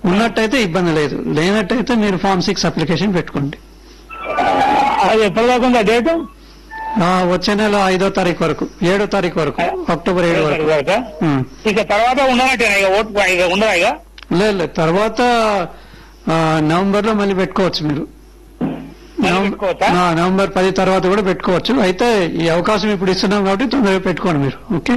ఉన్నట్టయితే ఇబ్బంది లేదు లేనట్టయితే మీరు ఫామ్ సిక్స్ అప్లికేషన్ పెట్టుకోండి అది ఎప్పటిదాకా ఉంది ఆ డేట్ ఆ, వచ్చే నెల ఐదో తారీఖు వరకు ఏడో తారీఖు వరకు అక్టోబర్ ఏడు వరకు ఉమ్. ఇక తర్వాత ఉండనట్టేనా ఇక ఓటు ఇక ఉండదా ఇక లేదు లేదు తర్వాత ఆ, నవంబర్ లో మళ్ళీ పెట్టుకోవచ్చు మీరు మళ్ళీ నవం- పెట్టుకోవచ్చా? ఆ, నవంబర్ పది తర్వాత కూడా పెట్టుకోవచ్చు అయితే ఈ అవకాశం ఇప్పుడు ఇస్తున్నాం కాబట్టి తొందరగా పెట్టుకోండి మీరు ఓకే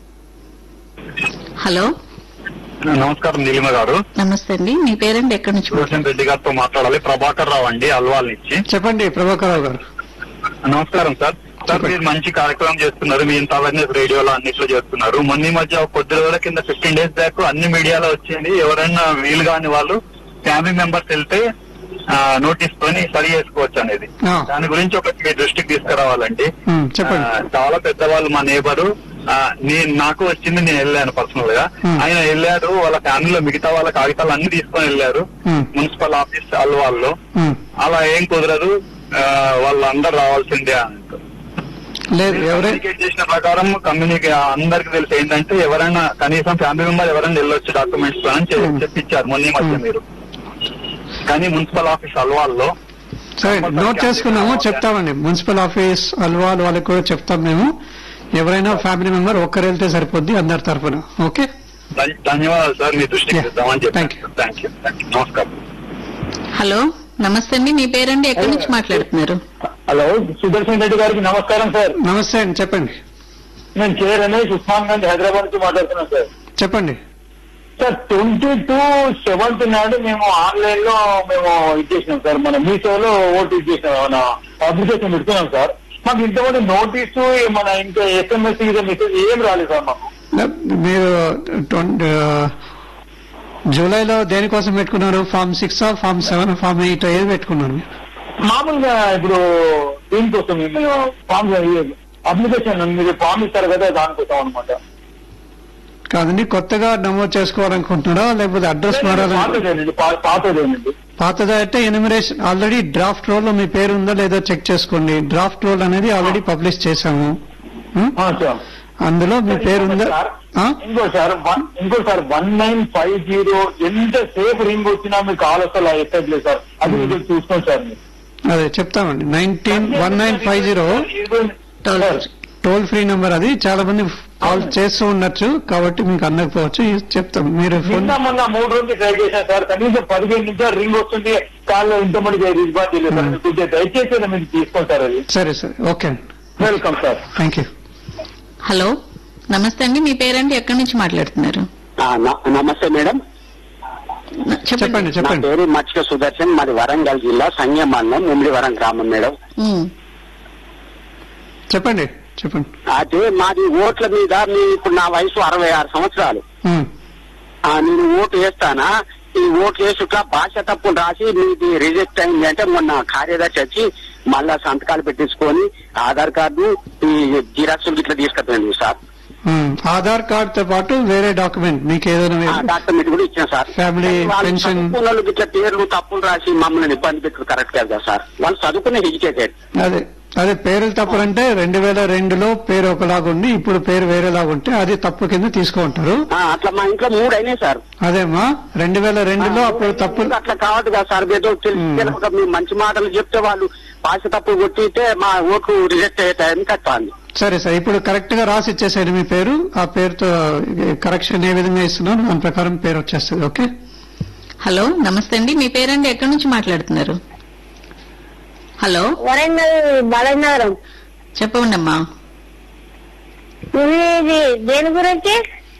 హలో నమస్కారం నీలిమ గారు నమస్తే అండి మీ పేరండి ఎక్కడి నుంచి సుదర్శన్ రెడ్డి గారితో మాట్లాడాలి ప్రభాకర్ రావు అండి అల్వాల్ నుంచి చెప్పండి ప్రభాకర్ రావు గారు నమస్కారం సార్ సార్ మీరు మంచి కార్యక్రమం చేస్తున్నారు మీ ఇంత అవేర్నెస్ రేడియోలో అన్నిట్లో చేస్తున్నారు మొన్న ఈ మధ్య ఒక కొద్ది రోజుల కింద ఫిఫ్టీన్ డేస్ బ్యాక్ అన్ని మీడియాలో వచ్చింది ఎవరైనా వీలు కాని వాళ్ళు ఫ్యామిలీ మెంబర్స్ వెళ్తే నోటీస్ తోని సరి చేసుకోవచ్చు అనేది ఆ. దాని గురించి ఒకటి మీ దృష్టికి తీసుకురావాలండి ఉమ్, చెప్పండి ఆ, చాలా పెద్దవాళ్ళు మా నేబరు నేను నాకు వచ్చింది నేను వెళ్ళాను పర్సనల్ గా Hmm. ఆయన వెళ్ళారు వాళ్ళ ఫ్యామిలీలో మిగతా వాళ్ళ కాగితాలు అన్ని తీసుకొని వెళ్ళారు Hmm. మున్సిపల్ ఆఫీస్ అల్వాల్లో ఉమ్. అలా ఏం కుదరదు ఆ, వాళ్ళందరూ రావాల్సిందే అంటారు లేదు ఎవరే కమ్యూనికేట్ చేసిన ప్రకారం కమ్యూనికే అందరికి తెలిసి ఏంటంటే ఎవరైనా కనీసం ఫ్యామిలీ మెంబర్ ఎవరైనా వెళ్ళొచ్చు డాక్యుమెంట్స్ అని చె- Hmm. చెప్పించారు మొన్న ఈ మధ్య Hmm. మీరు కానీ మున్సిపల్ ఆఫీస్ అల్వాల్లో సరే నోట్ చేసుకున్నాము చెప్తామండి మున్సిపల్ ఆఫీస్ అల్వాల్ వాళ్ళకి కూడా చెప్తాం మేము ఎవరైనా ఫ్యామిలీ మెంబర్ ఒక్కరు వెళ్తే సరిపోద్ది అందరి తరఫున ఓకే ధన్- ధన్యవాదాలు సార్ మీ దృష్టికి Yeah. ఇద్దామని Thank చెప్పి you. థ్యాంక్ యూ నమస్కారం హలో నమస్తే అండి మీ పేరండి ఎక్కడి నుంచి మాట్లాడుతున్నారు హలో సుదర్శన్ రెడ్డి గారికి నమస్కారం సార్ నమస్తే అండి చెప్పండి నేను కే రమేష్ ఉస్మాన్ గంజ్ హైదరాబాద్ నుంచి మాట్లాడుతున్నాను సార్ చెప్పండి సార్ ట్వంటీ టూ సెవెంత్ నాడు మేము ఆన్లైన్ లో మేము ఇచ్చేసినాం సార్ మన మీషోలో ఓటు ఇచ్చేసినాం మన అప్లికేషన్ పెడుతున్నాం సార్ మాకు ఇంతమంది నోటీసు మన ఇంకా ఎస్ఎంఎస్ మెసేజ్ ఏం రాలేదు సార్ మాకు మీరు ట్వంటీ జూలైలో దేనికోసం పెట్టుకున్నారు form six form seven form eight ఏది పెట్టుకున్నారు మీరు మామూలుగా ఇప్పుడు దీనికోసం మేము ఫామ్ అప్లికేషన్ మీరు ఫామ్ ఇస్తారు కదా దానికోసం అనమాట కాదండి కొత్తగా నమోదు చేసుకోవాలనుకుంటున్నారా లేకపోతే అడ్రస్ మారాలని పాతదేనండి పా- పాతదేనండి పాతదా అంటే ఎనిమిరేషన్ ఆల్రెడీ డ్రాఫ్ట్ రోల్ లో మీ పేరు ఉందో లేదో చెక్ చేసుకోండి డ్రాఫ్ట్ రోల్ అనేది ఆల్రెడీ పబ్లిష్ చేశాము ఉం? ఆ, సార్ అందులో మీ పేరు ఉందా సార్, ఆ? ఇంకో సార్ వన్ ఇంకో sir one nine five zero ఎంత సేఫ్ రింగ్ వచ్చినా మీకు కాల్ అసలు ఎక్కట్లేదు సార్ అది మీరు చూసుకోండి సార్ మీరు. అదే చెప్తామండి nineteen one nine five zero toll sir, toll free number అది చాలా మంది కాల్ చేస్తూ ఉండొచ్చు కాబట్టి మీకు అందకపోవచ్చు ఇది చెప్తాం మీరు ఫోన్ నిన్న మొన్న మూడు రోజులు ట్రై చేశాను సార్ కనీసం పదిహేను నిమిషాలు రింగ్ వస్తుంది కాల్లో ఇంతమంది రిస్పాన్స్ చేయలేదు సార్ మీరు కొంచెం దయచేసి అది మీరు తీసుకోండి సార్ అది సరే సరే ఓకే అండి welcome sir thank you hello నమస్తే అండి మీ పేరండి ఎక్కడి నుంచి మాట్లాడుతున్నారు ఆ, న- నమస్తే మేడం న- చెప్పండి నా చెప్పండి పేరు మచ్చిక సుదర్శన్ మాది వరంగల్ జిల్లా సంగం మండలం ముమ్మిడివరం గ్రామం మేడం ఉమ్, చెప్పండి చెప్పండి అయితే మాది ఓట్ల మీద మీ ఇప్పుడు నా వయసు అరవై ఆరు సంవత్సరాలు ఉం. ఆ, నేను ఓటు వేస్తానా ఈ ఓటు వేసుట్లా భాష తప్పులు రాసి మీది రిజెక్ట్ అయింది అంటే మొన్న కార్యదర్శి వచ్చి మళ్ళా సంతకాలు పెట్టించుకొని ఆధార్ కార్డు ఈ జిరాక్సులు ఇట్లా తీసుకొస్తాను సార్ ఉం. ఆధార్ కార్డ్ తో పాటు వేరే డాక్యుమెంట్ మీకు ఏదైనా ఆ డాక్యుమెంట్ కూడా ఇచ్చాను సార్ Family వాళ్ళు pension. చదువుకున్న వాళ్ళకి ఇట్లా పేర్లు తప్పులు రాసి మమ్మల్ని ఇబ్బంది పెట్టు కరెక్ట్ కదా సార్ వాళ్ళు చదువుకునే ఎడ్యుకేటెడ్ అదే అదే పేర్లు తప్పులంటే రెండు వేల రెండులో పేరు ఒకలాగుండి ఇప్పుడు పేరు వేరేలాగుంటే అది తప్పు కింద తీసుకుంటారు ఆ, అట్లా మా ఇంట్లో మూడు అయినాయి సార్ అదేమ్మా రెండు వేల రెండులో అప్పుడు తప్పు అట్లా కావద్దు కదా సార్ ఏదో తెలిసి మ్మ్. తెలియక మీ మంచి మాటలు చెప్తే వాళ్ళు భాష తప్పు కొట్టితే మా ఓట్లు రిజెక్ట్ అవుతాయని కట్టాలి సరే సార్ ఇప్పుడు కరెక్ట్ గా రాసి ఇచ్చేసాడు మీ పేరు ఆ పేరుతో కరెక్షన్ ఏ విధంగా ఇస్తున్నారో దాని ప్రకారం పేరు వచ్చేస్తుంది ఓకే హలో నమస్తే అండి మీ పేరండి ఎక్కడి నుంచి మాట్లాడుతున్నారు హలో వరంగల్ బాలనగరం చెప్పండి అమ్మా ఇది దేని గురించి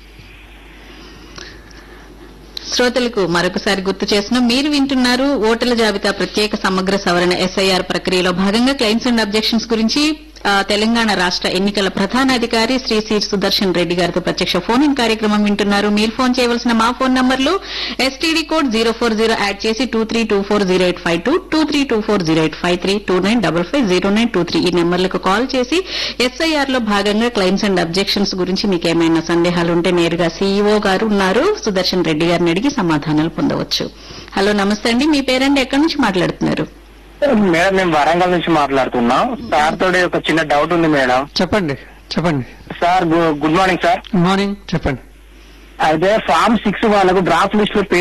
శ్రోతలకు మరొకసారి గుర్తు చేసిన మీరు వింటున్నారు ఓటర్ల జాబితా ప్రత్యేక సమగ్ర సవరణ ఎస్ఐఆర్ ప్రక్రియలో భాగంగా క్లెయిమ్స్ అండ్ అబ్జెక్షన్స్ గురించి ఆ, తెలంగాణ రాష్ట్ర ఎన్నికల ప్రధాన అధికారి శ్రీ సి సుదర్శన్ రెడ్డి గారితో ప్రత్యక్ష ఫోన్ ఇన్ కార్యక్రమం వింటున్నారు మీరు ఫోన్ చేయవలసిన మా ఫోన్ నంబర్లు STD code zero four zero add చేసి two three two four zero eight five two two three two four zero eight five three two nine double five zero nine two three ఈ నెంబర్లకు call చేసి SIR లో భాగంగా claims and objections గురించి మీకు ఏమైనా సందేహాలు ఉంటే నేరుగా సీఈఓ గారు ఉన్నారు సుదర్శన్ రెడ్డి గారిని అడిగి సమాధానాలు పొందవచ్చు హలో నమస్తే అండి మీ పేరండి ఎక్కడి నుంచి మాట్లాడుతున్నారు మేడం మేము వరంగల్ నుంచి మాట్లాడుతున్నాం సార్ తోటి ఒక చిన్న డౌట్ ఉంది మేడం చెప్పండి చెప్పండి సార్ గు- good morning sir good morning చెప్పండి అయితే ఫామ్ సిక్స్ వాళ్ళకు డ్రాఫ్ట్ లిస్ట్ లో పేరు